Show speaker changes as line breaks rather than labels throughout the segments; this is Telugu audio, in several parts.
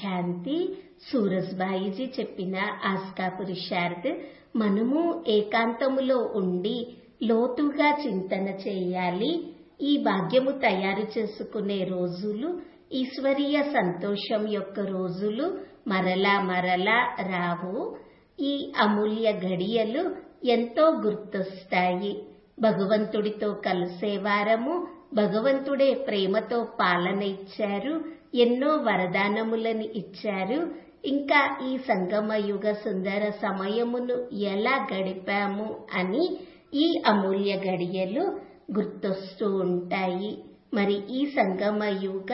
శాంతి సూరజ్బాయిజీ చెప్పిన ఆస్కా పురుషార్థ్ మనము ఏకాంతములో ఉండి లోతుగా చింతన చేయాలి ఈ భాగ్యము తయారు చేసుకునే రోజులు ఈశ్వరీయ సంతోషం యొక్క రోజులు మరలా మరలా రావు ఈ అమూల్య ఘడియలు ఎంతో గుర్తొస్తాయి భగవంతుడితో కలిసే వారము భగవంతుడే ప్రేమతో పాలన ఇచ్చారు ఎన్నో వరదానములని ఇచ్చారు ఇంకా ఈ సంగమ యుగ సుందర సమయమును ఎలా గడిపాము అని ఈ అమూల్య గడియలు గుర్తొస్తూ ఉంటాయి మరి ఈ సంగమ యుగ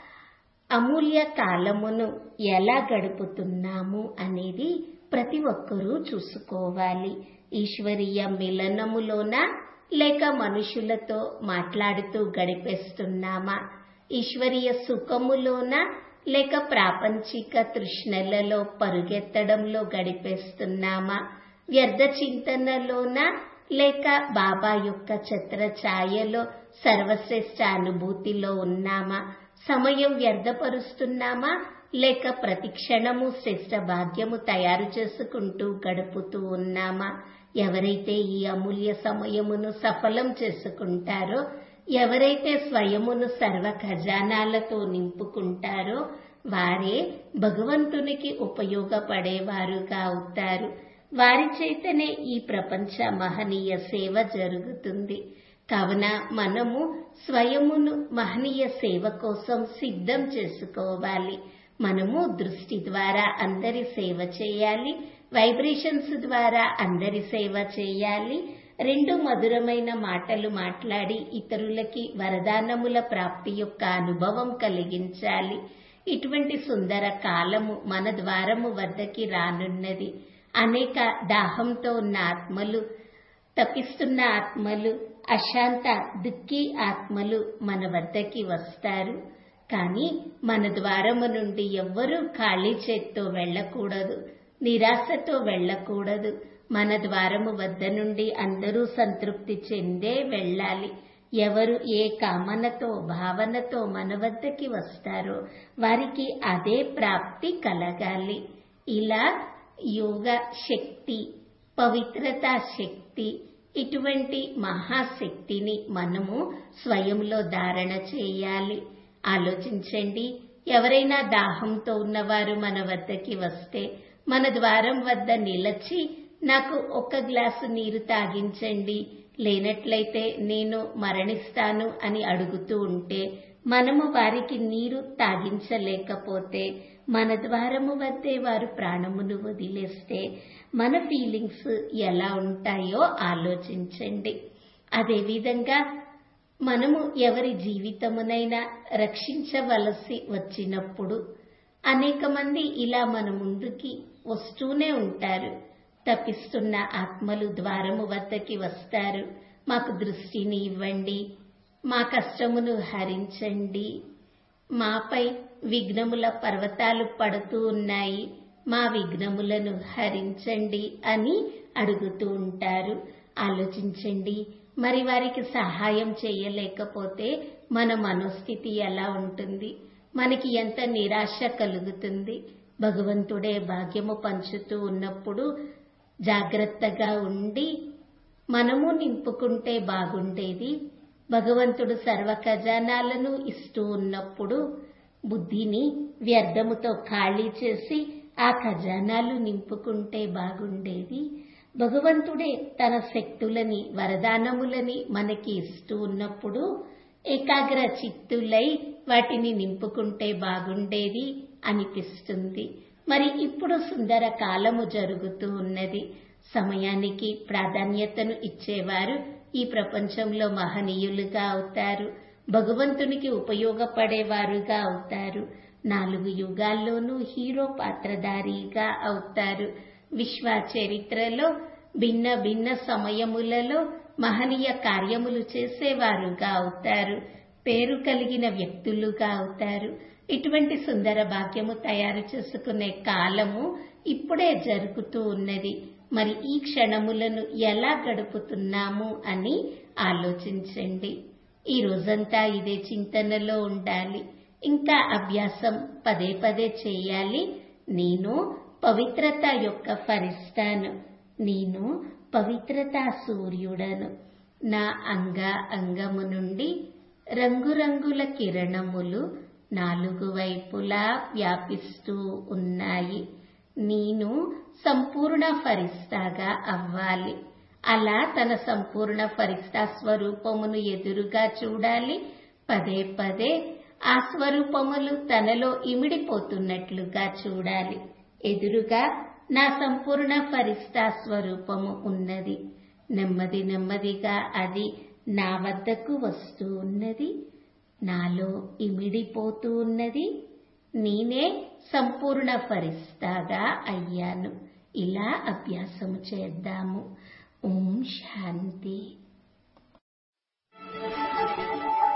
అమూల్య కాలమును ఎలా గడుపుతున్నాము అనేది ప్రతి ఒక్కరూ చూసుకోవాలి ఈశ్వరీయ మిలనములోన లేక మనుషులతో మాట్లాడుతూ గడిపేస్తున్నామా ఈశ్వరీయ సుఖములోన లేక ప్రాపంచిక తృష్ణలలో పరుగెత్తడంలో గడిపేస్తున్నామా వ్యర్థ చింతనలోన లేక బాబా యొక్క ఛత్ర ఛాయలో సర్వశ్రేష్ఠ అనుభూతిలో ఉన్నామా సమయం వ్యర్థపరుస్తున్నామా లేక ప్రతి క్షణము శ్రేష్ఠ భాగ్యము తయారు చేసుకుంటూ గడుపుతూ ఉన్నామా ఎవరైతే ఈ అమూల్య సమయమును సఫలం చేసుకుంటారో ఎవరైతే స్వయమును సర్వ ఖజానాలతో నింపుకుంటారో వారే భగవంతునికి ఉపయోగపడేవారుగా అవుతారు వారి చేతనే ఈ ప్రపంచ మహనీయ సేవ జరుగుతుంది కావున మనము స్వయమును మహనీయ సేవ కోసం సిద్ధం చేసుకోవాలి మనము దృష్టి ద్వారా అందరి సేవ చేయాలి వైబ్రేషన్స్ ద్వారా అందరి సేవ చేయాలి రెండు మధురమైన మాటలు మాట్లాడి ఇతరులకి వరదానముల ప్రాప్తి యొక్క అనుభవం కలిగించాలి ఇటువంటి సుందర కాలము మన ద్వారము వద్దకి రానున్నది అనేక దాహంతో ఉన్న ఆత్మలు తప్పిస్తున్న ఆత్మలు అశాంత దుఃఖీ ఆత్మలు మన వద్దకి వస్తారు కానీ మన ద్వారము నుండి ఎవ్వరూ ఖాళీ చేత్తో వెళ్ళకూడదు నిరాశతో వెళ్ళకూడదు మన ద్వారము వద్ద నుండి అందరూ సంతృప్తి చెందే వెళ్ళాలి ఎవరు ఏ కామనతో భావనతో మన వద్దకి వస్తారో వారికి అదే ప్రాప్తి కలగాలి ఇలా యోగ శక్తి పవిత్రత శక్తి ఇటువంటి మహాశక్తిని మనము స్వయంలో ధారణ చేయాలి ఆలోచించండి ఎవరైనా దాహంతో ఉన్నవారు మన వద్దకి వస్తే మన ద్వారం వద్ద నిలచి నాకు ఒక గ్లాసు నీరు తాగించండి లేనట్లయితే నేను మరణిస్తాను అని అడుగుతూ ఉంటే మనము వారికి నీరు తాగించలేకపోతే మన ద్వారము వద్దే వారు ప్రాణమును వదిలేస్తే మన ఫీలింగ్స్ ఎలా ఉంటాయో ఆలోచించండి అదేవిధంగా మనము ఎవరి జీవితమునైనా రక్షించవలసి వచ్చినప్పుడు అనేక మంది ఇలా మన ముందుకి వస్తూనే ఉంటారు తప్పిస్తున్న ఆత్మలు ద్వారము వద్దకి వస్తారు మాకు దృష్టిని ఇవ్వండి మా కష్టమును హరించండి మాపై విఘ్నముల పర్వతాలు పడుతూ ఉన్నాయి మా విఘ్నములను హరించండి అని అడుగుతూ ఉంటారు ఆలోచించండి మరి వారికి సహాయం చేయలేకపోతే మన మనోస్థితి ఎలా ఉంటుంది మనకి ఎంత నిరాశ కలుగుతుంది భగవంతుడే భాగ్యము పంచుతూ ఉన్నప్పుడు జాగ్రత్తగా ఉండి మనము నింపుకుంటే బాగుండేది భగవంతుడు సర్వ ఖజానాలను ఇస్తూ ఉన్నప్పుడు బుద్ధిని వ్యర్థముతో ఖాళీ చేసి ఆ ఖజానాలు నింపుకుంటే బాగుండేది భగవంతుడే తన శక్తులని వరదానములని మనకి ఇస్తూ ఉన్నప్పుడు ఏకాగ్ర చిత్తులై వాటిని నింపుకుంటే బాగుండేది అనిపిస్తుంది మరి ఇప్పుడు సుందర కాలము జరుగుతూ ఉన్నది సమయానికి ప్రాధాన్యతను ఇచ్చేవారు ఈ ప్రపంచంలో మహనీయులుగా అవుతారు భగవంతునికి ఉపయోగపడేవారుగా అవుతారు నాలుగు యుగాల్లోనూ హీరో పాత్రధారిగా అవుతారు విశ్వ చరిత్రలో భిన్న భిన్న సమయములలో మహనీయ కార్యములు చేసేవారుగా అవుతారు పేరు కలిగిన వ్యక్తులుగా అవుతారు ఇటువంటి సుందర భాగ్యము తయారు చేసుకునే కాలము ఇప్పుడే జరుగుతూ ఉన్నది మరి ఈ క్షణములను ఎలా గడుపుతున్నాము అని ఆలోచించండి ఈ రోజంతా ఇదే చింతనలో ఉండాలి ఇంకా అభ్యాసం పదే పదే చేయాలి నేను పవిత్రత యొక్క ఫరిస్తాను నేను పవిత్రతా సూర్యుడను నా అంగ అంగము నుండి రంగురంగుల కిరణములు నాలుగు వైపులా వ్యాపిస్తూ ఉన్నాయి నేను సంపూర్ణ ఫరిస్తాగా అవ్వాలి అలా తన సంపూర్ణ ఫరిస్తా స్వరూపమును ఎదురుగా చూడాలి పదే పదే ఆ స్వరూపములు తనలో ఇమిడిపోతున్నట్లుగా చూడాలి ఎదురుగా నా సంపూర్ణ ఫరిస్తా స్వరూపము ఉన్నది నెమ్మది నెమ్మదిగా అది నా వద్దకు వస్తూ ఉన్నది నాలో ఇమిడిపోతూ ఉన్నది నేనే సంపూర్ణ ఫరిస్తాగా అయ్యాను ఇలా అభ్యాసము చేద్దాము ఓం శాంతి